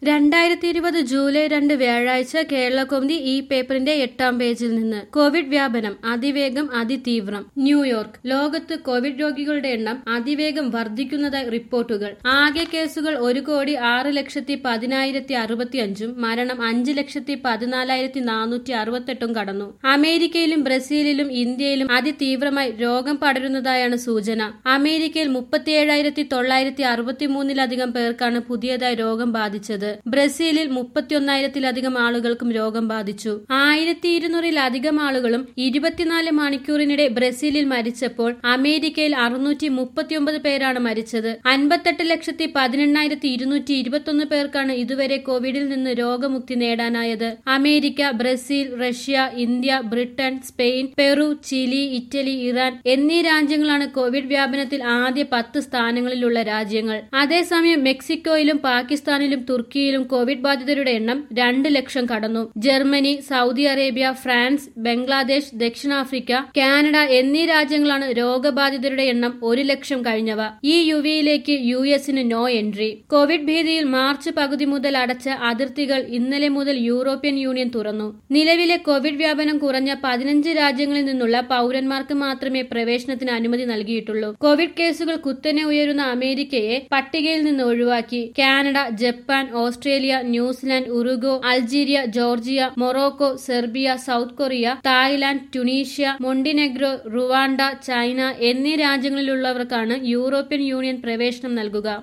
രണ്ടായിരത്തി ഇരുപത് ജൂലൈ രണ്ട് വ്യാഴാഴ്ച കേരളകൗമുദി ഈ പേപ്പറിന്റെ എട്ടാം പേജിൽ നിന്ന് കോവിഡ് വ്യാപനം അതിവേഗം അതിതീവ്രം ന്യൂയോർക്ക് ലോകത്ത് കോവിഡ് രോഗികളുടെ എണ്ണം അതിവേഗം വർദ്ധിക്കുന്നതായി റിപ്പോർട്ടുകൾ ആകെ കേസുകൾ ഒരു കോടി ആറ് ലക്ഷത്തി പതിനായിരത്തി അറുപത്തി അഞ്ചും മരണം അഞ്ച് ലക്ഷത്തി പതിനാലായിരത്തി നാനൂറ്റി അറുപത്തെട്ടും കടന്നു അമേരിക്കയിലും ബ്രസീലിലും ഇന്ത്യയിലും അതിതീവ്രമായി രോഗം പടരുന്നതായാണ് സൂചന അമേരിക്കയിൽ മുപ്പത്തിയേഴായിരത്തി തൊള്ളായിരത്തി അറുപത്തിമൂന്നിലധികം പേർക്കാണ് പുതിയതായി രോഗം ബാധിച്ചത് ബ്രസീലിൽ മുപ്പത്തിയൊന്നായിരത്തിലധികം ആളുകൾക്കും രോഗം ബാധിച്ചു ആയിരത്തി ഇരുന്നൂറിലധികം ആളുകളും ഇരുപത്തിനാല് മണിക്കൂറിനിടെ ബ്രസീലിൽ മരിച്ചപ്പോൾ അമേരിക്കയിൽ അറുന്നൂറ്റി മുപ്പത്തിയൊമ്പത് പേരാണ് മരിച്ചത് അൻപത്തെട്ട് ലക്ഷത്തി പതിനെണ്ണായിരത്തി ഇരുന്നൂറ്റി ഇരുപത്തൊന്ന് പേർക്കാണ് ഇതുവരെ കോവിഡിൽ നിന്ന് രോഗമുക്തി നേടാനായത് America Brazil Russia India Britain Spain Peru Chile Italy Iran എന്നീ രാജ്യങ്ങളാണ് കോവിഡ് വ്യാപനത്തിൽ ആദ്യ പത്ത് സ്ഥാനങ്ങളിലുള്ള രാജ്യങ്ങൾ അതേസമയം മെക്സിക്കോയിലും പാകിസ്ഥാനിലും തുർക്കിയിലും കോവിഡ് ബാധിതരുടെ എണ്ണം രണ്ട് ലക്ഷം കടന്നു Germany Saudi Arabia France Bangladesh ദക്ഷിണാഫ്രിക്ക കാനഡ എന്നീ രാജ്യങ്ങളാണ് രോഗബാധിതരുടെ എണ്ണം ഒരു ലക്ഷം കഴിഞ്ഞവ ഈ യുവിയിലേക്ക് യു എസിന് നോ എൻട്രി കോവിഡ് ഭീതിയിൽ മാർച്ച് പകുതി മുതൽ അടച്ച അതിർത്തികൾ ഇന്നലെ മുതൽ യൂറോപ്യൻ യൂണിയൻ തുറന്നു നിലവിലെ കോവിഡ് വ്യാപനം കുറഞ്ഞ പതിനഞ്ച് രാജ്യങ്ങളിൽ നിന്നുള്ള പൌരന്മാർക്ക് മാത്രമേ പ്രവേശനത്തിന് അനുമതി നൽകിയിട്ടുള്ളൂ കോവിഡ് കേസുകൾ കുത്തനെ ഉയരുന്ന അമേരിക്കയെ പട്ടികയിൽ നിന്ന് ഒഴിവാക്കി Canada Japan Australia New Zealand Uruguay Algeria Georgia Morocco Serbia South Korea Thailand Tunisia Montenegro Rwanda China എന്നീ രാജ്യങ്ങളിലുള്ളവർക്കാണ് യൂറോപ്യൻ യൂണിയൻ പ്രവേശനം നൽകുക